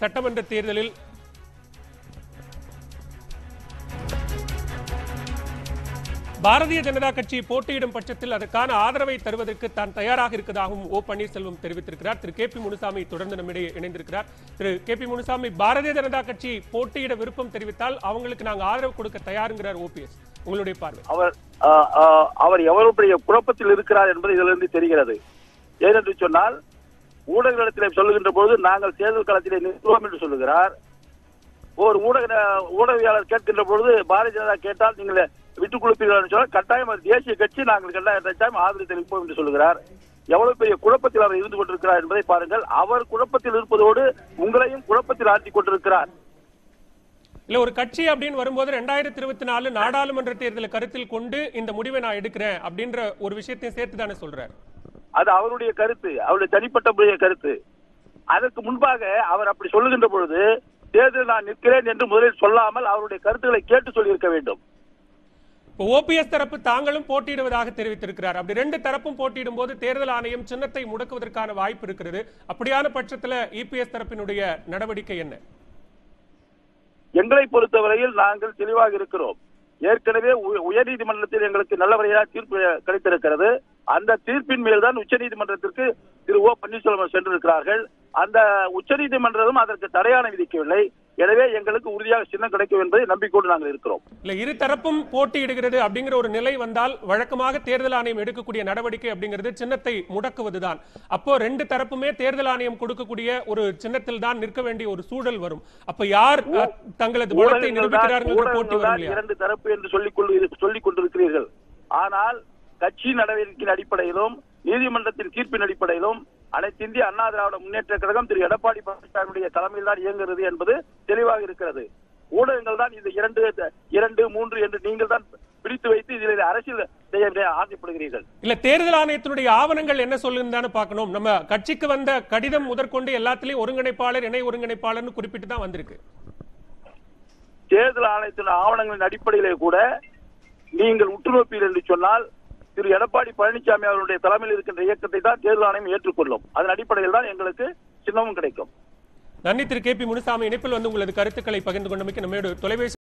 சட்டமன்ற தேர்தலில் பாரதிய ஜனதா கட்சி போட்டியிடும் பட்சத்தில் அதற்கான ஆதரவை தருவதற்கு தான் தயாராக இருப்பதாகவும் ஓ பன்னீர்செல்வம் தெரிவித்திருக்கிறார் திரு கே பி முனுசாமி தொடர்ந்து நம்மிடையே இணைந்திருக்கிறார் திரு கே பி முனுசாமி பாரதிய ஜனதா கட்சி போட்டியிட விருப்பம் தெரிவித்தால் அவங்களுக்கு நாங்க ஆதரவு கொடுக்க தயாருங்கிறார் ஓபிஎஸ் உங்களுடைய பார்வை அவர் ஆஹ், ஆஹ், அவர் எவ்வளவு பெரிய குழப்பத்தில் இருக்கிறார் என்பது இதிலிருந்து தெரிகிறது ஏனென்று சொன்னால் ஊடகங்களிடத்திலே சொல்லுகின்ற பொழுது நாங்கள் தேர்தல் களத்திலே நிற்கிறோம் என்று சொல்லுகிறார் ஒரு ஊடக ஊடகவியாளர் கேட்கின்ற பொழுது பாரதிய ஜனதா கேட்டால் நீங்கள் விட்டுக் கொடுப்பீர்கள் என்று சொன்னால் கட்டாயம் அது தேசிய கட்சி நாங்கள் கட்டாயம் கட்டாயம் ஆதரவு தெரிவிப்போம் என்று சொல்லுகிறார் எவ்வளவு பெரிய குழப்பத்தில் அவர் இருந்து கொண்டிருக்கிறார் என்பதை பாருங்கள் அவர் குழப்பத்தில் இருப்பதோடு உங்களையும் குழப்பத்தில் ஆழ்த்திக் கொண்டிருக்கிறார் இல்ல ஒரு கட்சி அப்படின்னு வரும்போது ரெண்டாயிரத்தி இருபத்தி நாலு நாடாளுமன்ற தேர்தலை கருத்தில் கொண்டு இந்த முடிவை நான் எடுக்கிறேன் அப்படின்ற ஒரு விஷயத்தையும் சேர்த்து தானே சொல்றாரு அது அவருடைய கருத்து அவருடைய தனிப்பட்ட முறைய கருத்து அதற்கு முன்பாக அவர் அப்படி சொல்லுகின்ற பொழுது தேர்தல் நான் நிற்கிறேன் என்று முதலில் சொல்லாமல் அவருடைய கருத்துக்களை கேட்டு சொல்லியிருக்க வேண்டும் இப்போ ஓபிஎஸ் தரப்பு தாங்களும் போட்டியிடுவதாக தெரிவித்திருக்கிறார் அப்படி ரெண்டு தரப்பும் போட்டியிடும் போது தேர்தல் ஆணையம் சின்னத்தை முடக்குவதற்கான வாய்ப்பு இருக்கிறது அப்படியான பட்சத்துல இபிஎஸ் தரப்பினுடைய நடவடிக்கை என்ன எங்களை பொறுத்தவரையில் நாங்கள் தெளிவாக இருக்கிறோம் ஏற்கனவே உ- உயர்நீதிமன்றத்தில் எங்களுக்கு நல்ல வகையான தீர்ப்பு கிடைத்திருக்கிறது அந்த தீர்ப்பின் மேல்தான் உச்சநீதிமன்றத்திற்கு திரு ஓ பன்னீர்செல்வம் சென்றிருக்கிறார்கள் அந்த உச்சநீதிமன்றமும் அதற்கு தடையான விதிக்கவில்லை எனவே எங்களுக்கு உறுதியாக சின்னம் கிடைக்கும் என்பதை நம்பிக்கொண்டு நாங்கள் இருக்கிறோம் இல்ல இரு தரப்பும் போட்டியிடுகிறது அப்படிங்கிற ஒரு நிலை வந்தால் வழக்கமாக தேர்தல் ஆணையம் எடுக்கக்கூடிய நடவடிக்கை அப்படிங்கிறது சின்னத்தை முடக்குவதுதான் அப்போ ரெண்டு தரப்புமே தேர்தல் ஆணையம் கொடுக்கக்கூடிய ஒரு சின்னத்தில் தான் நிற்க வேண்டிய ஒரு சூழல் வரும் அப்ப யார் அஹ், தங்களது பலத்தை ஊடகங்கள் தான் நிரூபிக்கிறார்கள் போட்டி ஊடகங்கள் வரும் தான் இல்லையா இரண்டு தரப்பு என்று சொல்லிக் கொண்டு சொல்லிக் கொண்டிருக்கிறீர்கள் ஆனால் கட்சி நடவடிக்கையின் அடிப்படையிலும் நீதிமன்றத்தின் தீர்ப்பின் அடிப்படையிலும் அனைத்து இந்திய அண்ணா திராவிட முன்னேற்ற கழகம் திரு எடப்பாடி பழனிசாமியுடைய தலைமையில் தான் இயங்குகிறது என்பது தெளிவாக இருக்கிறது ஊடகங்கள் தான் இந்த இரண்டு இரண்டு மூன்று என்று நீங்கள் தான் பிடித்து வைத்து இதில் அரசியல் செய்ய ஆசைப்படுகிறீர்கள் இல்ல தேர்தல் ஆணையத்தினுடைய ஆவணங்கள் என்ன சொல்லுன்னு பார்க்கணும் நம்ம கட்சிக்கு வந்த கடிதம் முதற்கொண்டு எல்லாத்திலையும் ஒருங்கிணைப்பாளர் இணை ஒருங்கிணைப்பாளர்னு குறிப்பிட்டு தான் வந்திருக்கு தேர்தல் ஆணையத்தின் ஆவணங்களின் அடிப்படையிலே கூட நீங்கள் உற்று நோப்பீர்கள் என்று சொன்னால் திரு எடப்பாடி பழனிசாமி அவருடைய தலைமையில் இருக்கின்ற இயக்கத்தை தான் தேர்தல் ஆணையம் ஏற்றுக்கொள்ளும் அதன் அடிப்படையில் தான் எங்களுக்கு சின்னமும் கிடைக்கும் நன்றி திரு கே பி முனுசாமி இணைப்பில் வந்து உங்களது கருத்துக்களை பகிர்ந்து கொண்டமைக்கு நம்மளோட தொலைபேசி